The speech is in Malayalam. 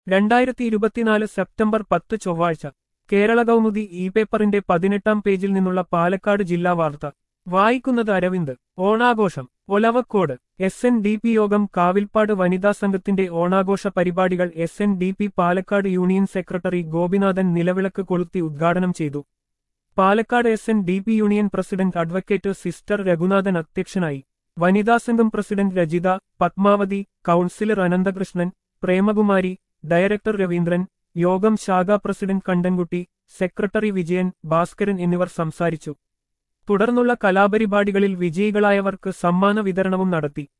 രണ്ടായിരത്തി ഇരുപത്തിനാല് സെപ്റ്റംബർ പത്ത് ചൊവ്വാഴ്ച കേരള കൗമുദി ഇ പേപ്പറിന്റെ പതിനെട്ടാം പേജിൽ നിന്നുള്ള പാലക്കാട് ജില്ലാ വാർത്ത വായിക്കുന്നത് അരവിന്ദ് ഓണാഘോഷം Olavakkode S N D P യോഗം കാവിൽപ്പാട് വനിതാ സംഘത്തിന്റെ ഓണാഘോഷ പരിപാടികൾ S N D P Palakkad union secretary Gopinathan നിലവിളക്ക് കൊളുത്തി ഉദ്ഘാടനം ചെയ്തു Palakkad S N D P union president advocate sister Raghunathan അധ്യക്ഷനായി വനിതാ സംഘം president Rajitha Padmavathi councillor Ananthakrishnan Premakumari director Raveendran യോഗം ശാഖാ പ്രസിഡന്റ് കണ്ടൻകുട്ടി സെക്രട്ടറി വിജയൻ ഭാസ്കരൻ എന്നിവർ സംസാരിച്ചു തുടർന്നുള്ള കലാപരിപാടികളിൽ വിജയികളായവർക്ക് സമ്മാന വിതരണവും നടത്തി